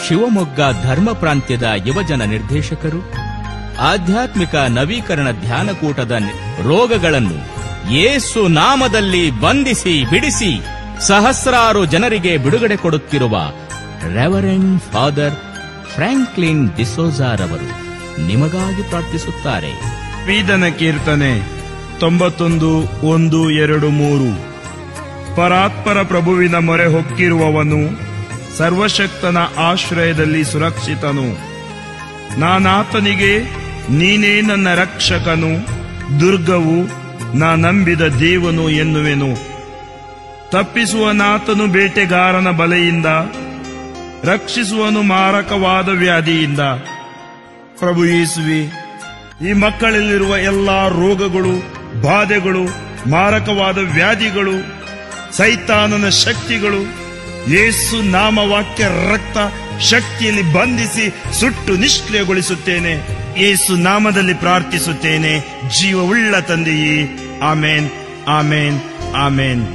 ಶಿವಮೊಗ್ಗ ಧರ್ಮ ಪ್ರಾಂತ್ಯದ ಯುವಜನ ನಿರ್ದೇಶಕರು ಆಧ್ಯಾತ್ಮಿಕ ನವೀಕರಣ ಧ್ಯಾನಕೂಟದ ನಿ- ರೋಗಗಳನ್ನು ಯೇಸು ನಾಮದಲ್ಲಿ ಬಂಧಿಸಿ ಬಿಡಿಸಿ ಸಹಸ್ರಾರು ಜನರಿಗೆ ಬಿಡುಗಡೆ ಕೊಡುತ್ತಿರುವ ರೆವರೆಂಡ್ ಫಾದರ್ ಫ್ರಾಂಕ್ಲಿನ್ ಡಿಸೋಜಾರವರು ನಿಮಗಾಗಿ ಪ್ರಾರ್ಥಿಸುತ್ತಾರೆ ಪೀದನ ಕೀರ್ತನೆ ತೊಂಬತ್ತೊಂದು ಒಂದು ಎರಡು ಮೂರು ಪರಾತ್ಪರ ಪ್ರಭುವಿನ ಮೊರೆ ಹೊಕ್ಕಿರುವವನು ಸರ್ವಶಕ್ತನ ಆಶ್ರಯದಲ್ಲಿ ಸುರಕ್ಷಿತನು ನಾನಾತನಿಗೆ ನೀನೇ ನನ್ನ ರಕ್ಷಕನು ದುರ್ಗವು ನಾ ನಂಬಿದ ದೇವನು ಎನ್ನುವೆನು ತಪ್ಪಿಸುವನಾತನು ಬೇಟೆಗಾರನ ಬಲೆಯಿಂದ ರಕ್ಷಿಸುವನು ಮಾರಕವಾದ ವ್ಯಾಧಿಯಿಂದ ಪ್ರಭು ಯೇಸುವೆ ಈ ಮಕ್ಕಳಲ್ಲಿರುವ ಎಲ್ಲಾ ರೋಗಗಳು ಬಾಧೆಗಳು ಮಾರಕವಾದ ವ್ಯಾಧಿಗಳು ಸೈತಾನನ ಶಕ್ತಿಗಳು ಯೇಸು ನಾಮವಾಕ್ಯ ರಕ್ತ ಶಕ್ತಿಯಲ್ಲಿ ಬಂಧಿಸಿ ಸುಟ್ಟು ನಿಷ್ಕ್ರಿಯಗೊಳಿಸುತ್ತೇನೆ ಯೇಸು ನಾಮದಲ್ಲಿ ಪ್ರಾರ್ಥಿಸುತ್ತೇನೆ ಜೀವವುಳ್ಳ ತಂದೆಯೇ ಆಮೇನ್ ಆಮೇನ್ ಆಮೇನ್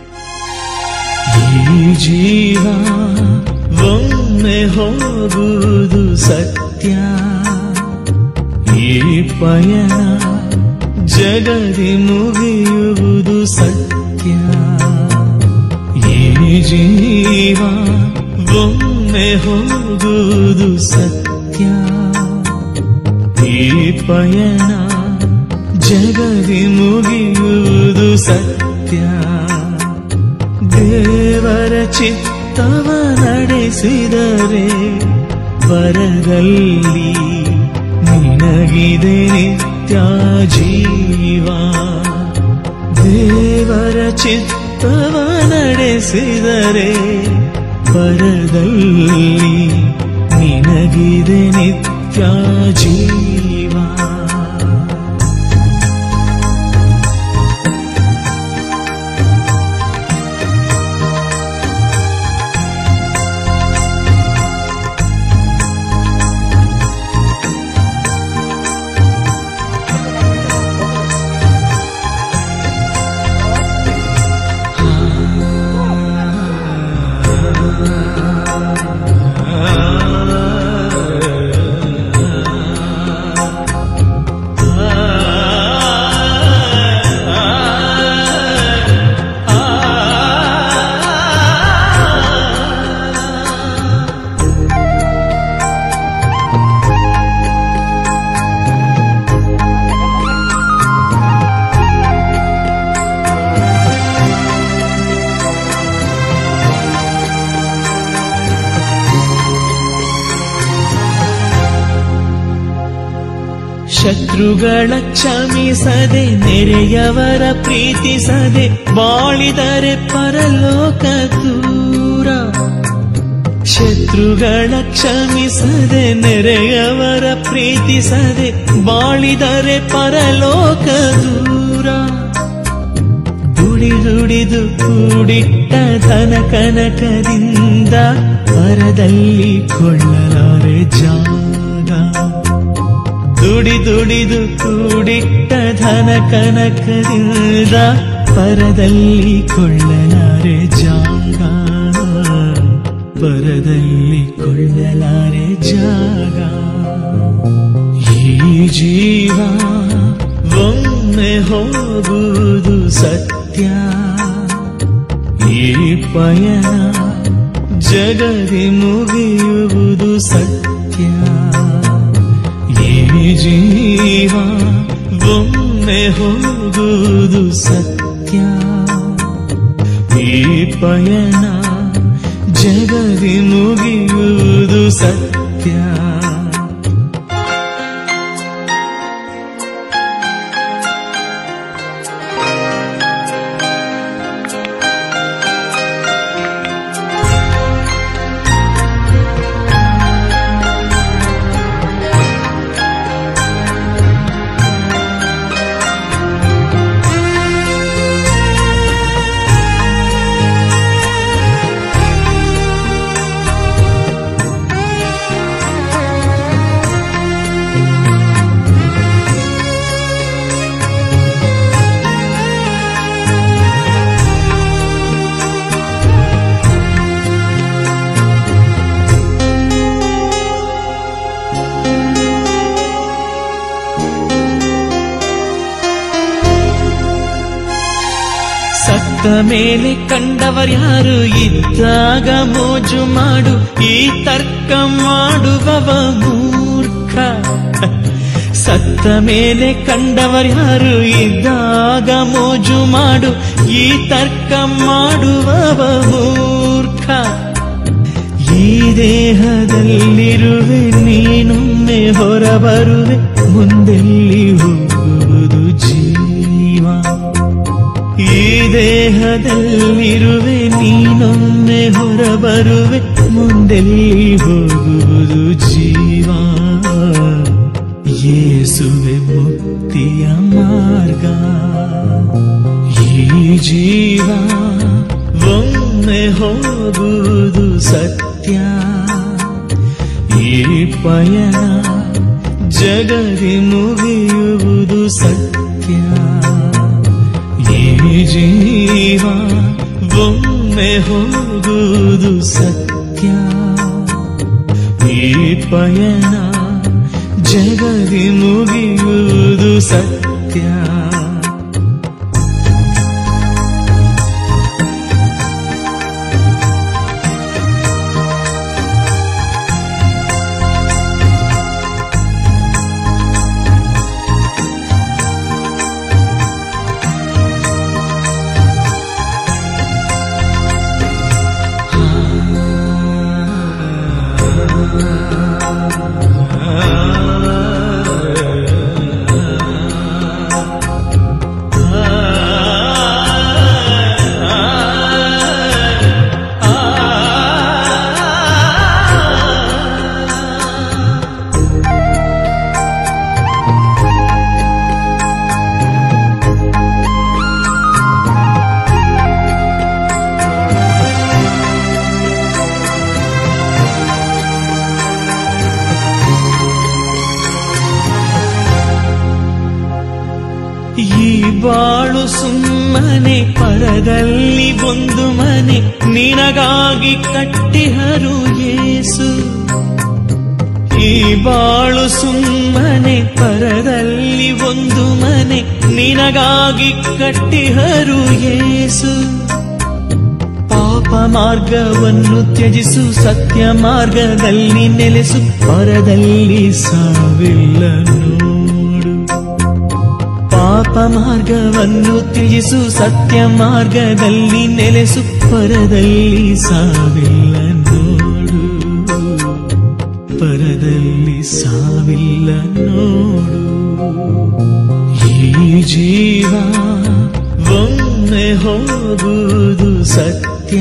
ಈ ಜೀವ ಒಮ್ಮೆ ಹೋಗುವುದು ಸತ್ಯ ಈ ಪಯಣ ಜಗದಿ ಮುಗಿಯುವುದು ಸತ್ಯ ಈ ಜೀವ ಒಮ್ಮೆ ಹೋಗುವುದು ಸತ್ಯ ಈ ಪಯಣ ಜಗದಿ ಮುಗಿಯುವುದು ಸತ್ಯ ದೇವರ ಚಿತ್ತವ ನಡೆಸಿದರೆ ಬರದಲ್ಲಿ ನಿನಗಿದೆ ನಿತ್ಯ ಜೀವ ದೇವರ ಚಿತ್ತವ ನಡೆಸಿದರೆ ಬರದಲ್ಲಿ ನಿನಗಿದೆ ನಿತ್ಯ ಜೀವ ಶತ್ರುಗಳ ಕ್ಷಮಿಸದೆ ನೆರೆಯವರ ಪ್ರೀತಿಸದೆ ಬಾಳಿದರೆ ಪರಲೋಕ ದೂರ ಶತ್ರುಗಳ ಕ್ಷಮಿಸದೆ ನೆರೆಯವರ ಪ್ರೀತಿಸದೆ ಬಾಳಿದರೆ ಪರಲೋಕ ದೂರ ದುಡಿ ದುಡಿದು ಕೂಡಿಟ್ಟ ಧನ ಕನಕದಿಂದ ಪರದಲ್ಲಿ ಕೊಳ್ಳಲಾರೆ ಜಾಗ ದುಡಿ ದುಡಿದು ಕೂಡಿಟ್ಟ ಧನ ಕನಕದಿಂದ ಪರದಲ್ಲಿ ಕೊಳ್ಳಲಾರೆ ಜಾಗ ಪರದಲ್ಲಿ ಕೊಳ್ಳಲಾರೆ ಜಾಗ ಈ ಜೀವ ಒಮ್ಮೆ ಹೋಗುವುದು ಸತ್ಯ ಈ ಪಯಣ ಜಗದಿ ಮುಗಿಯುವುದು ಸತ್ಯ ಈ ಜೀವ ಒಮ್ಮೆ ಹೋಗುವುದು ಸತ್ಯ ಈ ಪಯಣ ಜಗದಿ ಮುಗಿಯುವುದು ಸತ್ಯ ಸತ್ತ ಮೇಲೆ ಕಂಡವರ್ಯಾರು ಇದ್ದಾಗ ಮೋಜು ಮಾಡು ಈ ತರ್ಕ ಮಾಡುವವ ಮೂರ್ಖ ಸತ್ತ ಮೇಲೆ ಕಂಡವರ್ಯಾರು ಇದ್ದಾಗ ಮೋಜು ಮಾಡು ಈ ತರ್ಕ ಮಾಡುವವ ಮೂರ್ಖ ಈ ದೇಹದಲ್ಲಿರುವೆ ನೀನೊಮ್ಮೆ ಹೊರಬರುವೆ ಮುಂದೆಲ್ಲಿ ಹೋಗುವುದು ಜೀವ ಈ ದೇಹದಲ್ಲಿರುವೆ ನೀನೊಮ್ಮೆ ಹೊರಬರುವೆ ಮುಂದೆಲ್ಲಿ ಹೋಗುವುದು ಜೀವ ಯೇಸುವೆ ಮುಕ್ತಿಯ ಮಾರ್ಗ ಈ ಜೀವ ಒಮ್ಮೆ ಹೋಗುವುದು ಸತ್ಯ ಈ ಪಯಣ ಜಗದಿ ಮುಗಿಯುವುದು ಸತ್ಯ ಈ ಜೀವ ಒಮ್ಮೆ ಹೋಗುವುದು ಸತ್ಯ ಈ ಪಯಣ ಜಗದಿ ಮುಗಿಯುವುದು ಸತ್ಯ ಈ ಬಾಳು ಸುಮ್ಮನೆ ಪರದಲ್ಲಿ ಒಂದು ಮನೆ ನಿನಗಾಗಿ ಕಟ್ಟಿಹರು ಯೇಸು ಈ ಬಾಳು ಸುಮ್ಮನೆ ಪರದಲ್ಲಿ ಒಂದು ಮನೆ ನಿನಗಾಗಿ ಕಟ್ಟಿಹರು ಯೇಸು ಪಾಪ ಮಾರ್ಗವನ್ನು ತ್ಯಜಿಸು ಸತ್ಯ ಮಾರ್ಗದಲ್ಲಿ ನೆಲೆಸು ಪರದಲ್ಲಿ ಸಾವಿಲ್ಲ ನೋಡು ಪಾಪ ಮಾರ್ಗವನ್ನು ತ್ಯಜಿಸು ಸತ್ಯ ಮಾರ್ಗದಲ್ಲಿ ನೆಲೆಸು ಪರದಲ್ಲಿ ಸಾವಿಲ್ಲ ನೋಡು ಪರದಲ್ಲಿ ಸಾವಿಲ್ಲ ನೋಡು ಈ ಜೀವ ಒಮ್ಮೆ ಹೋಗುವುದು ಸತ್ಯ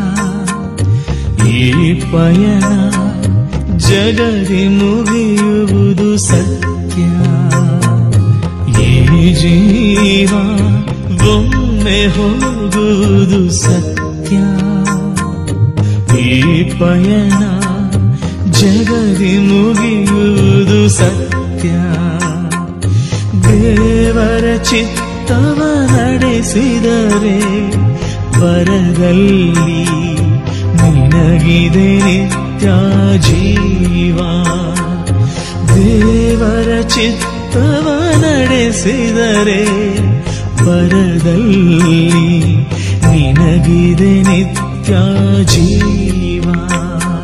ಈ ಪಯಣ ಜಗದಿ ಮುಗಿಯುವುದು ಸತ್ಯ ಈ ಜೀವ ಒಮ್ಮೆ ಹೋಗುವುದು ಸತ್ಯ ಈ ಪಯಣ ಜಗದಿ ಮುಗಿಯುವುದು ಸತ್ಯ ದೇವರ ಚಿತ್ತವ ನಡೆಸಿದರೆ ವರದಲ್ಲಿ ನಿನಗಿದೆ ನಿತ್ಯ ಜೀವ ದೇವರ ಚಿತ್ತವ ನಡೆಸಿದರೆ ವರದಲ್ಲಿ ನಿನಗಿದೆ ನಿತ್ಯ ಜೀವ